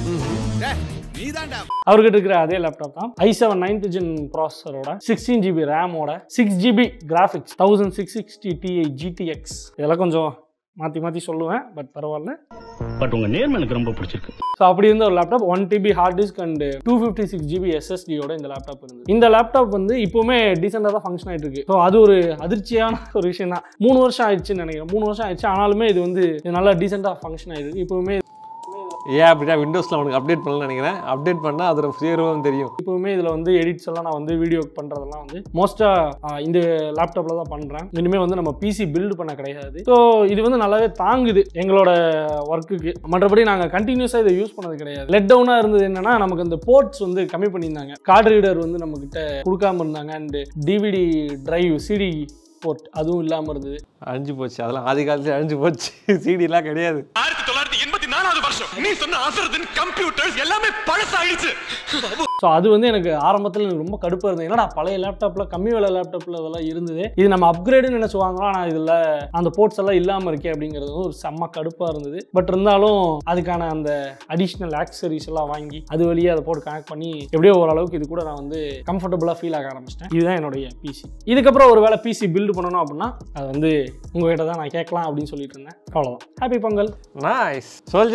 அவர்கிட்ட இருக்கிற அதே லேப்டாப் தான் ஐ செவன் நைன்த் ஜென் ப்ராசஸரோட சிக்ஸ்டீன் ஜிபி ரேமோட six GB graphics thousand six sixty TI GTX இதெல்லாம் கொஞ்சம் மாற்றி மாற்றி சொல்லுவேன் பட் பரவாயில்ல பட் உங்க நேர்மை எனக்கு ரொம்ப பிடிச்சிருக்கு ஸோ அப்படி இருந்த ஒரு laptop one TB hard disk and two fifty six GB எஸ்எஸ்டியோட இந்த லேப்டாப் இருந்தது இந்த லேப்டாப் வந்து இப்போவுமே டீசெண்டாக தான் ஃபங்க்ஷன் ஆகிட்டு இருக்கு ஸோ அது ஒரு அதிர்ச்சியான ஒரு விஷயம் தான் மூணு வருஷம் ஆயிடுச்சுன்னு நினைக்கிறேன் மூணு வருஷம் ஆயிடுச்சு ஆனாலுமே இது வந்து இது நல்லா டீசெண்டாக ஃபங்க்ஷன் ஆயிருக்கு இப்போவுமே ஏன் அப்படின்னா விண்டோஸில் அவனுக்கு அப்டேட் பண்ணலன்னு நினைக்கிறேன் அப்டேட் பண்ணால் அதோட ஃப்ரீயரும் தெரியும் இப்போவுமே இதில் வந்து எடிட்ஸ் எல்லாம் நான் வந்து வீடியோ பண்ணுறதெல்லாம் வந்து மோஸ்ட்டாக இந்த லேப்டாப்பில் தான் பண்ணுறேன் இனிமேல் வந்து நம்ம பிசி பில்டு பண்ண கிடையாது ஸோ இது வந்து நல்லாவே தாங்குது எங்களோட ஒர்க்குக்கு மற்றபடி நாங்கள் கண்டினியூஸாக இதை யூஸ் பண்ணது கிடையாது லெட் டவுனாக இருந்தது என்னன்னா நமக்கு இந்த போர்ட்ஸ் வந்து கம்மி பண்ணியிருந்தாங்க கார்டு ரீடர் வந்து நம்மக்கிட்ட கொடுக்காம இருந்தாங்க and DVD drive CD port அதுவும் இல்லாமல் இருந்தது அழிஞ்சு போச்சு அதெல்லாம் ஆதி காலத்துல அழிஞ்சு போச்சு சிடிலாம் கிடையாது ஆயிரத்தி தொள்ளாயிரத்தி எண்பத்தி நாலாவது வருஷம் நீ சொன்ன அசரதின் கம்ப்யூட்டர்ஸ் எல்லாமே பழசாயிடுச்சு ஸோ அது வந்து எனக்கு ஆரம்பத்தில் எனக்கு ரொம்ப கடுப்பாக இருந்தது என்னடா பழைய லேப்டாப்பில் கம்மி விலை லேப்டாப்பில் அதெல்லாம் இருந்தது இது நம்ம அப்கிரேடுன்னு நினச்சி வாங்கலாம் ஆனால் இதில் அந்த போர்ட்ஸ் எல்லாம் இல்லாமல் இருக்கே அப்படிங்கிறது வந்து ஒரு செம்ம கடுப்பாக இருந்தது பட் இருந்தாலும் அதுக்கான அந்த அடிஷ்னல் ஆக்சரிஸ் எல்லாம் வாங்கி அது வழியாக அதை போட்டு கனெக்ட் பண்ணி எப்படியோ ஓரளவுக்கு இது கூட நான் வந்து கம்ஃபர்டபுளாக ஃபீல் ஆக ஆரம்பிச்சிட்டேன் இதுதான் என்னுடைய பிசி இதுக்கப்புறம் ஒரு வேளை பிசி பில்டு பண்ணணும் அப்படின்னா அது வந்து உங்ககிட்ட தான் நான் கேட்கலாம் அப்படின்னு சொல்லிட்டு இருந்தேன் அவ்வளோதான் ஹாப்பி பொங்கல் நைஸ் சோல்ஜர்ஸ்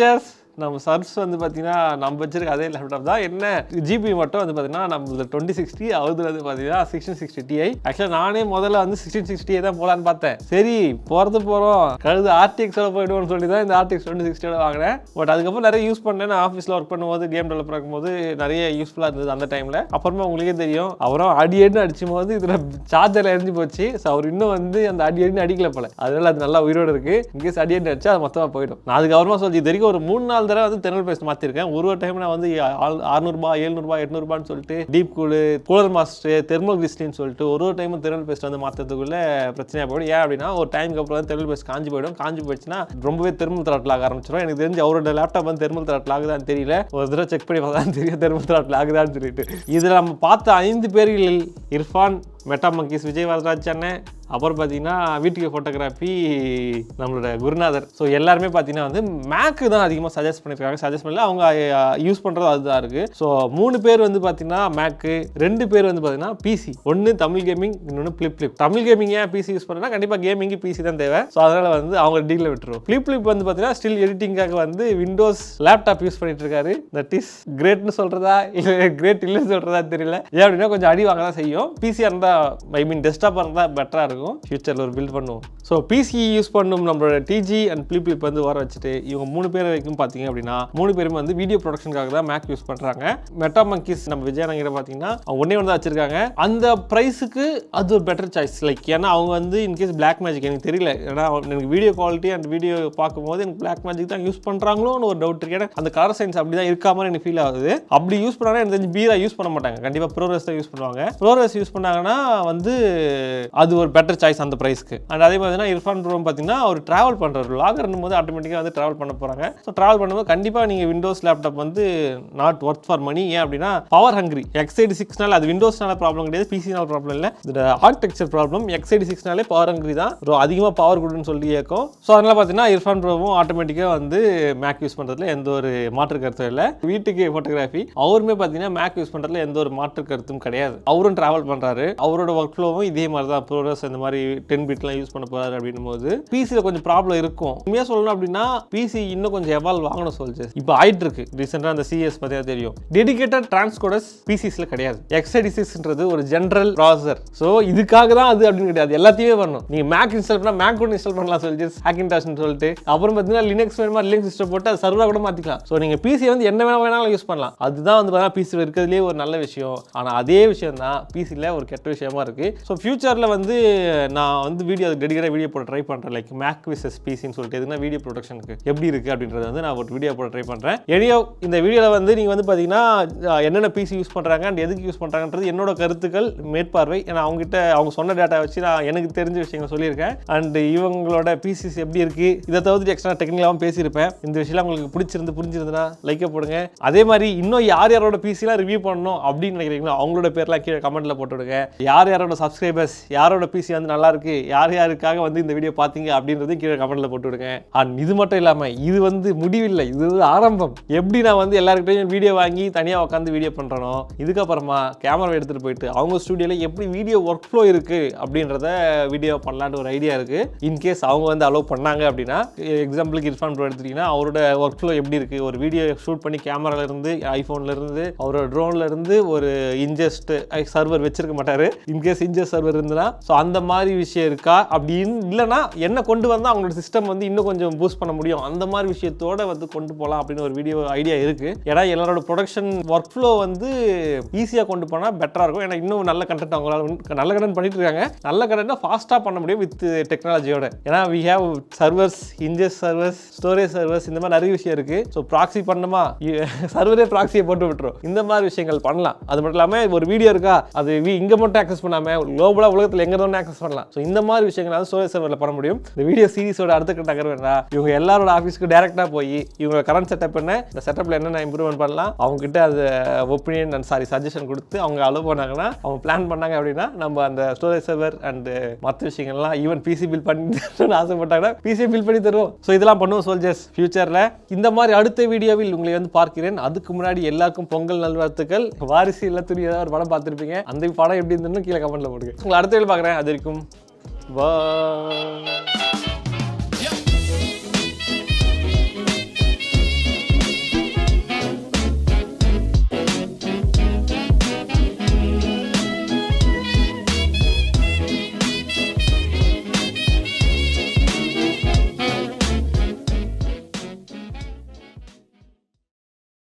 நம்ம சர்ஸ் வந்து பார்த்தீங்கன்னா நம்ம வச்சிருக்க அதே லேப்டாப் தான் என்ன ஜிபி மட்டும் வந்து பார்த்தீங்கன்னா நம்ம டுவெண்ட்டி சிக்ஸ்டி அது வந்து பார்த்தீங்கன்னா சிக்ஸ்டீன் சிக்ஸ்டி டிஐ ஆக்சுவலாக நானே முதல்ல வந்து சிக்ஸ்டீன் சிக்ஸ்டியை தான் போகலான்னு பார்த்தேன் சரி போகிறது போகிறோம் கழுது ஆர்டிஎக்ஸோட போயிடுவோம்னு சொல்லி தான் இந்த ஆர்டிஎக்ஸ் டுவெண்ட்டி சிக்ஸ்டியோட வாங்கினேன் பட் அதுக்கப்புறம் நிறைய யூஸ் பண்ணேன் நான் ஆஃபீஸில் ஒர்க் பண்ணும்போது கேம் டெவலப்பர் இருக்கும்போது நிறைய யூஸ்ஃபுல்லாக இருந்தது அந்த டைமில் அப்புறமா உங்களுக்கே தெரியும் அவரும் அடி அடின்னு அடிச்சும் போது இதில் சார்ஜர் எரிஞ்சு போச்சு ஸோ அவர் இன்னும் வந்து அந்த அடி அடின்னு அடிக்கல போல அதனால அது நல்லா உயிரோடு இருக்கு இன்கேஸ் அடி அடி அடிச்சா அது மொத்தமாக போயிடும் நான் அதுக்கப்புறமா சொல்லி இது வரைக்கும் ஒரு மூணு நாலு தடவை வந்து தெருள் பேஸ்ட் மாற்றிருக்கேன் ஒரு ஒரு டைம் நான் வந்து அறுநூறுபா எழுநூறுபா எட்நூறுபான்னு சொல்லிட்டு டீப் கூலு கூலர் மாஸ்டர் தெர்மல் கிறிஸ்டின்னு சொல்லிட்டு ஒரு ஒரு டைமும் தெருள் பேஸ்ட் வந்து மாற்றுறதுக்குள்ள பிரச்சனையாக போயிடும் ஏன் அப்படின்னா ஒரு டைமுக்கு அப்புறம் தெருள் பேஸ்ட் காஞ்சி போயிடும் காஞ்சி போயிடுச்சுன்னா ரொம்பவே தெர்மல் த்ராட்டில் ஆக ஆரம்பிச்சிடும் எனக்கு தெரிஞ்சு அவரோட லேப்டாப் வந்து தெர்மல் த்ராட்டில் ஆகுதான்னு தெரியல ஒரு தடவை செக் பண்ணி பார்த்தா தான் தெரியும் தெர்மல் த்ராட்டில் ஆகுதான்னு சொல்லிட்டு இதில் நம்ம பார்த்த ஐந்து பேர்களில் இர்ஃபான் மெட்டா மங்கீஸ் விஜய் வரதராஜ் அண்ணன் அப்புறம் பார்த்தீங்கன்னா வீட்டுக்கு ஃபோட்டோகிராஃபி நம்மளோட குருநாதர் ஸோ எல்லாருமே பார்த்தீங்கன்னா வந்து மேக்கு தான் அதிகமாக சஜஸ்ட் பண்ணியிருக்காங்க சஜஸ்ட் பண்ணல அவங்க யூஸ் பண்ணுறது அதுதான் இருக்குது ஸோ மூணு பேர் வந்து பார்த்தீங்கன்னா மேக்கு ரெண்டு பேர் வந்து பார்த்தீங்கன்னா பிசி ஒன்று தமிழ் கேமிங் இன்னொன்று ஃப்ளிப் ஃப்ளிப் தமிழ் கேமிங் ஏன் பிசி யூஸ் பண்ணுறேன்னா கண்டிப்பாக கேமிங்கு பிசி தான் தேவை ஸோ அதனால் வந்து அவங்க டீலில் விட்டுரும் ஃப்ளிப் ஃப்ளிப் வந்து பார்த்தீங்கன்னா ஸ்டில் எடிட்டிங்காக வந்து விண்டோஸ் லேப்டாப் யூஸ் பண்ணிட்டு இருக்காரு தட் இஸ் கிரேட்னு சொல்கிறதா இல்லை கிரேட் இல்லைன்னு சொல்கிறதா தெரியல ஏன் அப்படின்னா கொஞ்சம் அடி வாங்க தான் செய்யும் பிசியாக இருந்தால் ஐ மீன் டெஸ்க்டாப்பாக இருந்தால் பெட்டராக இருக்கும் ஃபியூச்சரில் ஒரு பில்ட் பண்ணுவோம் ஸோ பிசி யூஸ் பண்ணும் நம்மளோட டிஜி அண்ட் ஃபிளிப் ஃபிளிப் வந்து வர வச்சுட்டு இவங்க மூணு பேர் வரைக்கும் பார்த்தீங்க அப்படின்னா மூணு பேருமே வந்து வீடியோ ப்ரொடக்ஷனுக்காக தான் மேக் யூஸ் பண்ணுறாங்க மெட்டா மங்கிஸ் நம்ம விஜயநகர பார்த்தீங்கன்னா அவங்க ஒன்றே ஒன்று தான் வச்சிருக்காங்க அந்த ப்ரைஸுக்கு அது ஒரு பெட்டர் சாய்ஸ் லைக் ஏன்னா அவங்க வந்து இன்கேஸ் பிளாக் மேஜிக் எனக்கு தெரியல ஏன்னா எனக்கு வீடியோ குவாலிட்டி அண்ட் வீடியோ பார்க்கும்போது எனக்கு பிளாக் மேஜிக் தான் யூஸ் பண்ணுறாங்களோன்னு ஒரு டவுட் இருக்கு ஏன்னா அந்த கலர் சயின்ஸ் அப்படி தான் இருக்கா மாதிரி எனக்கு ஃபீல் ஆகுது அப்படி யூஸ் பண்ணாங்கன்னா எனக்கு தெரிஞ்சு பீரா யூஸ் பண்ண மாட்டாங்க கண்டிப்பாக ப்ரோரஸ் தான் யூஸ் பண்ணுவாங்க ப்ரோரஸ் யூஸ் பண்ணாங்கன்னா வந்து அது ஒரு பெட்டர் சாய்ஸ் அந்த ப்ரைஸ்க்கு அண்ட் அதே மாதிரி இர்ஃபான் ப்ரோ பார்த்தீங்கன்னா அவர் ட்ராவல் பண்ணுறாரு லாகர் போது ஆட்டோமேட்டிக்காக வந்து ட்ராவல் பண்ண போகிறாங்க ஸோ ட்ராவல் பண்ணும்போது கண்டிப்பாக நீங்கள் விண்டோஸ் லேப்டாப் வந்து நாட் ஒர்த் ஃபார் மணி ஏன் அப்படின்னா பவர் ஹங்கிரி எக்ஸைடி சிக்ஸ்னால அது விண்டோஸ்னால ப்ராப்ளம் கிடையாது பிசினால ப்ராப்ளம் இல்லை இது ஆர்கிடெக்சர் ப்ராப்ளம் எக்ஸைடி சிக்ஸ்னாலே பவர் ஹங்கிரி தான் ஸோ அதிகமாக பவர் கொடுன்னு சொல்லி கேட்கும் ஸோ அதனால் பார்த்தீங்கன்னா இர்ஃபான் ப்ரோவும் ஆட்டோமேட்டிக்காக வந்து மேக் யூஸ் பண்ணுறதுல எந்த ஒரு மாற்று கருத்தும் இல்லை வீட்டுக்கு ஃபோட்டோகிராஃபி அவருமே பார்த்தீங்கன்னா மேக் யூஸ் பண்ணுறதுல எந்த ஒரு மாற்று கருத்தும் கிடையாது அவரும் ட்ராவல் பண்ணுறாரு அவரோட ஒர்க் ஃப்ளோவும் இதே மாதிரி தான் ப்ரோரஸ் இந்த மாதிரி டென் பிட்லாம் யூஸ் பண்ண போறாரு அப்படின்னும் போது பிசியில் கொஞ்சம் ப்ராப்ளம் இருக்கும் உண்மையாக சொல்லணும் அப்படின்னா பிசி இன்னும் கொஞ்சம் எவால்வ் ஆகணும் சொல்லிச்சு இப்போ ஆயிட்டு இருக்கு ரீசெண்டாக அந்த சிஎஸ் பார்த்தீங்கன்னா தெரியும் டெடிகேட்டட் டிரான்ஸ்கோடஸ் பிசிஸில் கிடையாது எக்ஸடிசிஸ்ன்றது ஒரு ஜென்ரல் ப்ராசர் ஸோ இதுக்காக தான் அது அப்படின்னு கிடையாது எல்லாத்தையுமே பண்ணணும் நீங்கள் மேக் இன்ஸ்டால் பண்ணால் மேக் கூட இன்ஸ்டால் பண்ணலாம் சொல்லி ஹேக்கின்டாஸ்னு சொல்லிட்டு அப்புறம் பார்த்தீங்கன்னா லினக்ஸ் வேணுமா லினக்ஸ் சிஸ்டம் போட்டு அது சர்வராக கூட மாற்றிக்கலாம் ஸோ நீங்கள் பிசி வந்து என்ன வேணா வேணாலும் யூஸ் பண்ணலாம் அதுதான் வந்து பார்த்தீங்கன்னா பிசியில் இருக்கிறதுலே ஒரு நல்ல விஷயம் ஆனால் அதே விஷயம் தான் பிசியில் ஒரு கெட்ட விஷயமா இருக்கு ஸோ ஃபியூச்சரில் வந்து நான் வந்து வீடியோ டெடிக்கேட்டாக வீடியோ போட ட்ரை பண்ணுறேன் லைக் மேக் விசஸ் பிசின்னு சொல்லிட்டு எதுனா வீடியோ ப்ரொடக்ஷனுக்கு எப்படி இருக்குது அப்படின்றத வந்து நான் ஒரு வீடியோ போட ட்ரை பண்ணுறேன் எனியோ இந்த வீடியோவில் வந்து நீங்கள் வந்து பார்த்தீங்கன்னா அஹ், என்னென்ன பிசி யூஸ் பண்ணுறாங்க அண்ட் எதுக்கு யூஸ் பண்ணுறாங்கன்றது என்னோட கருத்துக்கள் மேற்பார்வை ஏன்னா அவங்ககிட்ட அவங்க சொன்ன டேட்டா வச்சு நான் எனக்கு தெரிஞ்ச விஷயங்கள் சொல்லியிருக்கேன் அண்ட் இவங்களோட பிசிஸ் எப்படி இருக்குது இதை தவிர்த்து எக்ஸ்ட்ரா டெக்னிக்கலாகவும் பேசியிருப்பேன் இந்த விஷயம்லாம் உங்களுக்கு பிடிச்சிருந்து புரிஞ்சிருந்ததுன்னா லைக்கை போடுங்க அதே மாதிரி இன்னும் யார் யாரோட பிசிலாம் ரிவ்யூ பண்ணணும் அப்படின்னு நினைக்கிறீங்களோ அவங்களோட பேர்லாம் கீழே கமெண்ட்ல போட்டு விடுங்க யார் யாரோட சப்ஸ்கிரைபர்ஸ் யாரோட பிசி வந்து நல்லா இருக்கு யார் யாருக்காக வந்து இந்த வீடியோ பார்த்தீங்க அப்படின்றது கீழே கமெண்ட்ல போட்டு விடுங்க அண்ட் இது மட்டும் இல்லாம இது வந்து முடிவில்லை இது வந்து ஆரம்பம் எப்படி நான் வந்து எல்லாருக்கிட்டையும் வீடியோ வாங்கி தனியாக உட்காந்து வீடியோ பண்றேனோ இதுக்கப்புறமா கேமரா எடுத்துட்டு போயிட்டு அவங்க ஸ்டுடியோல எப்படி வீடியோ ஒர்க் ஃப்ளோ இருக்கு அப்படின்றத வீடியோ பண்ணலான்னு ஒரு ஐடியா இருக்கு இன்கேஸ் அவங்க வந்து அலோவ் பண்ணாங்க அப்படின்னா எக்ஸாம்பிளுக்கு இர்ஃபான் ப்ரோ எடுத்துட்டீங்கன்னா அவரோட ஒர்க் ஃப்ளோ எப்படி இருக்கு ஒரு வீடியோ ஷூட் பண்ணி கேமரால இருந்து ஐஃபோன்ல இருந்து அவரோட ட்ரோன்ல இருந்து ஒரு இன்ஜஸ்ட் சர்வர் வச்சிருக்க மாட்டாரு இன்கேஸ் இன்ஜஸ்ட் சர்வர் இருந்ததுன்னா ஸோ அந்த மாதிரி விஷயம் இருக்கா அப்படின்னு இல்லைன்னா என்ன கொண்டு வந்தால் அவங்களோட சிஸ்டம் வந்து இன்னும் கொஞ்சம் பூஸ்ட் பண்ண முடியும் அந்த மாதிரி விஷயத்தோட வந்து கொண்டு போகலாம் அப்படின்னு ஒரு வீடியோ ஐடியா இருக்கு ஏன்னா எல்லாரோட ப்ரொடக்ஷன் ஒர்க் ஃப்ளோ வந்து ஈஸியாக கொண்டு போனால் பெட்டராக இருக்கும் ஏன்னா இன்னும் நல்ல கண்டென்ட் அவங்களால உன்- நல்ல கண்டென்ட் பண்ணிட்டு இருக்காங்க நல்ல கண்டென்ட்டை ஃபாஸ்ட்டாக பண்ண முடியும் வித் டெக்னாலஜியோட ஏன்னா we have servers ingest servers storage servers இந்த மாதிரி நிறைய விஷயம் இருக்கு ஸோ ப்ராக்ஸி பண்ணணுமா சர்வரே ப்ராக்ஸியை போட்டு விட்டுரும் இந்த மாதிரி விஷயங்கள் பண்ணலாம் அது மட்டும் இல்லாமல் ஒரு வீடியோ இருக்கா அது வி- இங்க மட்டும் ஆக்சஸ் பண்ணாம குளோபலாக உலகத்தில் எங்க இருந்தாலும் ஆக்சஸ் பண்ணலாம் ஸோ இந்த மாதிரி விஷயங்கள் ஸ்டோரேஜ் சர்வரில் பண்ண முடியும் இந்த வீடியோ சீரிஸோட அடுத்த கட்ட நகர் வேணா இவங்க எல்லாரோட ஆஃபீஸ்க்கு டேரெக்டாக போய் இவங்க கரண்ட் செட்டப் என்ன இந்த செட்டப்பில் என்னென்ன இம்ப்ரூவ்மெண்ட் பண்ணலாம் அவங்க கிட்ட அது ஒப்பீனியன் அண்ட் சாரி சஜஷன் கொடுத்து அவங்க அலோவ் பண்ணாங்கன்னா அவங்க பிளான் பண்ணாங்க அப்படின்னா நம்ம அந்த ஸ்டோரேஜ் சர்வர் அண்ட் மற்ற விஷயங்கள்லாம் ஈவன் பிசி பில் பண்ணி தரணும்னு ஆசைப்பட்டாங்கன்னா பிசி பில் பண்ணி தருவோம் ஸோ இதெல்லாம் பண்ணுவோம் சோல்ஜர்ஸ் ஃபியூச்சரில் இந்த மாதிரி அடுத்த வீடியோவில் உங்களை வந்து பார்க்கிறேன் அதுக்கு முன்னாடி எல்லாருக்கும் பொங்கல் நல்வாழ்த்துக்கள் வாரிசு இல்ல துணி ஏதாவது ஒரு படம் பார்த்துருப்பீங்க அந்த படம் எப்படி இருந்ததுன்னு கீழே கமெண்ட்ல போடுங்க உங்களை அடுத்த வீடியோ பார்க்குறேன் அது வரைக்கும் பா